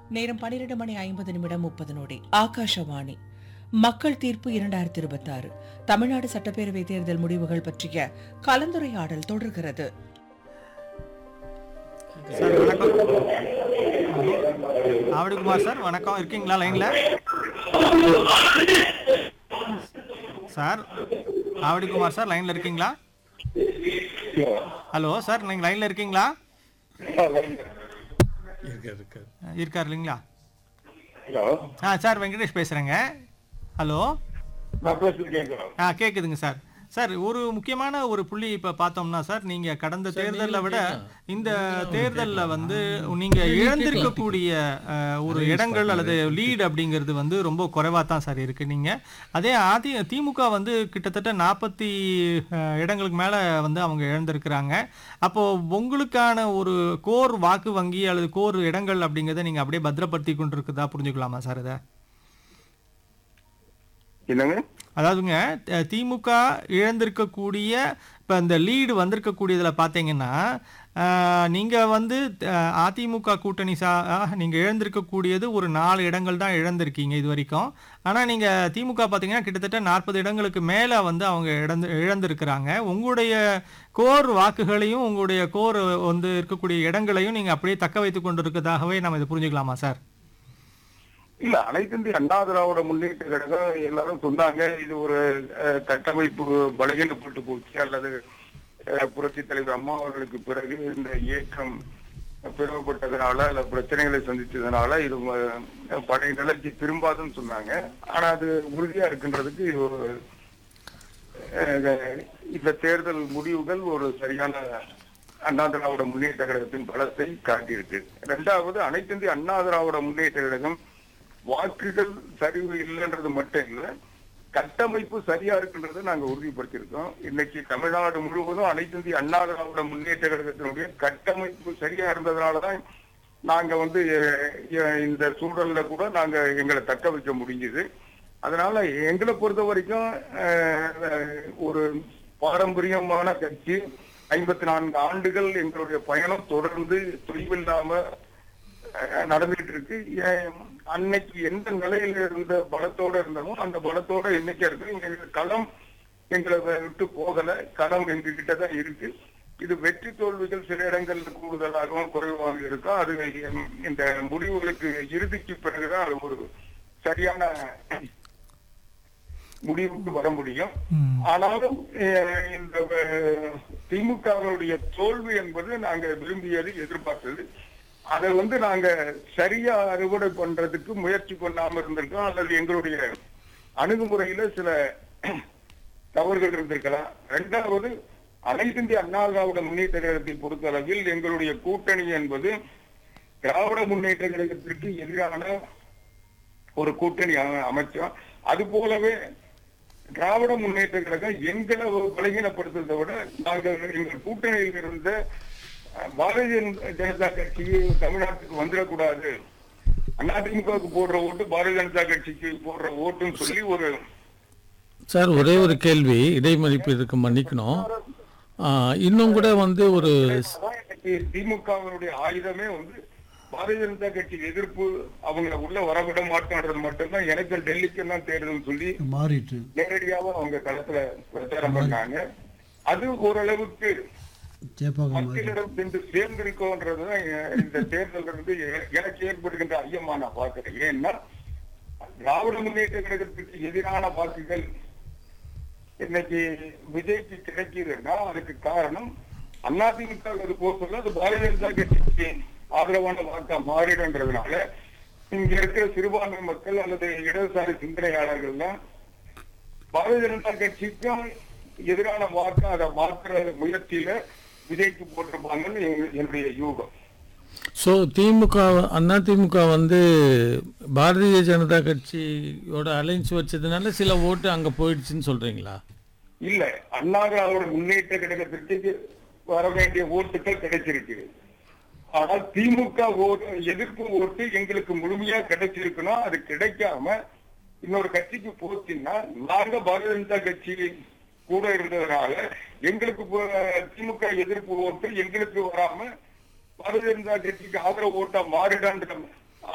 நேரம் பன்னிரண்டு மணி ஐம்பது நிமிடம் முப்பது நொடி ஆகாஷவாணி மக்கள் தீர்ப்பு இரண்டாயிரத்தி இருபத்தி ஆறு தமிழ்நாடு சட்டப்பேரவை தேர்தல் முடிவுகள் பற்றிய கலந்துரையாடல் தொடர்கிறது சார் வணக்கம் ஆவடிக்குமார் சார் வணக்கம் இருக்கீங்களா லைன்ல சார் ஆவடிக்குமார் சார் லைன்ல இருக்கீங்களா ஹலோ சார் நீங்க லைன்ல இருக்கீங்களா இருக்கார் இல்லைங்களா ஹலோ ஆ சார் வெங்கடேஷ் பேசுறேங்க ஹலோ நான் பேசுறது கேட்குறோம் ஆ கேக்குதுங்க சார் சார் ஒரு முக்கியமான ஒரு புள்ளி இப்ப பார்த்தோம்னா சார் நீங்க கடந்த தேர்தலை விட இந்த தேர்தல்ல வந்து நீங்க இழந்திருக்கக்கூடிய அஹ், ஒரு இடங்கள் அல்லது லீட் அப்படிங்கிறது வந்து ரொம்ப குறைவா தான் சார் இருக்கு நீங்க அதே அதி திமுக வந்து கிட்டத்தட்ட நாற்பத்தி இடங்களுக்கு மேல வந்து அவங்க இழந்திருக்கிறாங்க அப்போ உங்களுக்கான ஒரு கோர் வாக்கு வங்கி அல்லது கோர் இடங்கள் அப்படிங்கிறத நீங்க அப்படியே பத்திரப்படுத்தி கொண்டு இருக்குதா புரிஞ்சுக்கலாமா சார் இதை என்னங்க அதாவதுங்க த- திமுக இழந்திருக்கக்கூடிய இப்போ இந்த லீடு வந்திருக்கக்கூடியதில் பார்த்தீங்கன்னா ஆஹ், நீங்க வந்து அஹ், அதிமுக கூட்டணி சா ஆஹ், நீங்க இழந்திருக்கக்கூடியது ஒரு நாலு இடங்கள் தான் இழந்திருக்கீங்க இது வரைக்கும் ஆனா நீங்க திமுக பார்த்தீங்கன்னா கிட்டத்தட்ட நாற்பது இடங்களுக்கு மேல வந்து அவங்க இழந்து இழந்திருக்கிறாங்க உங்களுடைய கோர் வாக்குகளையும் உங்களுடைய கோர் வந்து இருக்கக்கூடிய இடங்களையும் நீங்க அப்படியே தக்க வைத்துக் கொண்டு இருக்கதாகவே நம்ம இதை புரிஞ்சுக்கலாமா சார் இல்ல அனைத்து இந்திய அண்ணா திராவிட முன்னேற்ற கழகம் எல்லாரும் சொன்னாங்க இது ஒரு அஹ், கட்டமைப்பு பலகீனப்பட்டு போச்சு அல்லது அஹ், புரட்சித் தலைவர் அம்மா அவர்களுக்கு பிறகு இந்த இயக்கம் பிளவுபட்டதுனால அல்ல பிரச்சனைகளை சந்திச்சதுனால இது அஹ், பழைய நிலைக்கு திரும்பாதுன்னு சொன்னாங்க ஆனா அது உறுதியா இருக்கின்றதுக்கு இது ஒரு அஹ், இந்த தேர்தல் முடிவுகள் ஒரு சரியான அண்ணா திராவிட முன்னேற்ற கழகத்தின் பலத்தை காட்டியிருக்கு இரண்டாவது அனைத்து இந்திய அண்ணா திராவிட முன்னேற்ற கழகம் வாக்குகள் சரிவு இல்லைன்றது மட்டும் இல்ல கட்டமைப்பு சரியா இருக்குன்றதை நாங்க உறுதிப்படுத்தியிருக்கோம் இன்னைக்கு தமிழ்நாடு முழுவதும் அனைத்து இந்திய அண்ணா திராவிட முன்னேற்ற கழகத்தினுடைய கட்டமைப்பு சரியா இருந்ததுனாலதான் நாங்க வந்து அஹ், அஹ், இந்த சூழல்ல கூட நாங்க எங்களை தக்க வைக்க முடிஞ்சது அதனால எங்களை பொறுத்த வரைக்கும் அஹ், அஹ், ஒரு பாரம்பரியமான கட்சி ஐம்பத்தி நான்கு ஆண்டுகள் எங்களுடைய பயணம் தொடர்ந்து தொய்வில்லாம அஹ், நடந்துகிட்டு இருக்கு ஏன் அன்னைக்கு எந்த நிலையில இருந்த பலத்தோட இருந்தோமோ அந்த பலத்தோட இன்னைக்கு இருக்கு எங்க களம் எங்களை விட்டு போகல களம் எங்க கிட்ட தான் இருக்கு இது வெற்றி தோல்விகள் சில இடங்கள்ல கூடுதலாகவும் குறைவாக இருக்கும் அது இந்த முடிவுகளுக்கு இறுதிக்கு பிறகுதான் அது ஒரு சரியான முடிவுக்கு வர முடியும் ஆனாலும் அஹ், இந்த அஹ், திமுகவினுடைய தோல்வி என்பது நாங்க விரும்பியது எதிர்பார்த்தது அதை வந்து நாங்க சரியா அறுவடை பண்றதுக்கு முயற்சி பண்ணாம இருந்திருக்கோம் அல்லது எங்களுடைய அணுகுமுறையில சில தவறுகள் இருந்திருக்கலாம் இரண்டாவது அனைத்து இந்திய அண்ணா திராவிட முன்னேற்ற கழகத்தை பொறுத்தளவில் எங்களுடைய கூட்டணி என்பது திராவிட முன்னேற்ற கழகத்திற்கு எதிரான ஒரு கூட்டணி அ- அமைச்சோம் அது போலவே திராவிட முன்னேற்ற கழகம் எங்களை பலகீனப்படுத்துறதை விட நாங்கள் எங்கள் கூட்டணியில் இருந்த அஹ், பாரதிய ஜனதா கட்சி தமிழ்நாட்டுக்கு வந்துடக்கூடாது அதிமுகவுக்கு போடுற ஓட்டு பாரதிய ஜனதா கட்சிக்கு போடுற ஓட்டுன்னு சொல்லி ஒரு சார் ஒரே ஒரு கேள்வி இடைமறிப்பு இதுக்கு மன்னிக்கணும் ஆ, இன்னும் கூட வந்து ஒரு அதான் இன்னைக்கு திமுகவினுடைய ஆயுதமே வந்து பாரதிய ஜனதா கட்சி எதிர்ப்பு அவங்க உள்ள வரவிட மாட்டோன்றது மட்டும்தான் எனக்கு டெல்லிக்கு தான் தேர்தல் சொல்லி மாறிட்டு நேரடியாக அவங்க களத்துல பிரச்சாரம் பண்ணாங்க அது ஓரளவுக்கு சேப்பாக்கம் மாறி மக்களிடம் சென்று சேர்ந்திருக்கோன்றதுதான் எ- இந்த தேர்தல் இருந்து எ- எனக்கு ஏற்படுகின்ற ஐயமா நான் பார்க்கிறேன் ஏன்னா திராவிட முன்னேற்ற கழகத்துக்கு எதிரான வாக்குகள் இன்னைக்கு விஜய்க்கு கிடைக்குதுன்னா அதுக்கு காரணம் அதிமுக அது போக சொல்ல அது பாரதிய ஜனதா கட்சிக்கு ஆதரவான வாக்கா மாறிடுன்றதுனால இங்க இருக்கிற சிறுபான்மை மக்கள் அல்லது இடதுசாரி சிந்தனையாளர்கள்லாம் பாரதிய ஜனதா கட்சிக்கும் எதிரான வாக்கா அதை மாற்றுற முயற்சியில விஜய்க்கு போட்டிருப்பாங்கன்னு எங்க- என்னுடைய யூகம் ஸோ திமுக அண்ணா திமுக வந்து பாரதிய ஜனதா கட்சியோட அலைன்ஸ் வச்சதுனால சில ஓட்டு அங்கே போயிடுச்சுன்னு சொல்றீங்களா இல்ல அண்ணா திராவிட முன்னேற்ற கழகத்திற்கு வர வேண்டிய ஓட்டுகள் கிடைச்சிருக்கு ஆனால் திமுக ஓட்டு எதிர்ப்பு ஓட்டு எங்களுக்கு முழுமையா கிடைச்சிருக்கணும் அது கிடைக்காம இன்னொரு கட்சிக்கு போச்சுன்னா நாங்க பாரதிய ஜனதா கட்சி கூட இருந்ததுனால எங்களுக்கு போ- திமுக எதிர்ப்பு ஓட்டு எங்களுக்கு வராம பாரதிய ஜனதா கட்சிக்கு ஆதரவு ஓட்டா மாறிடான்ற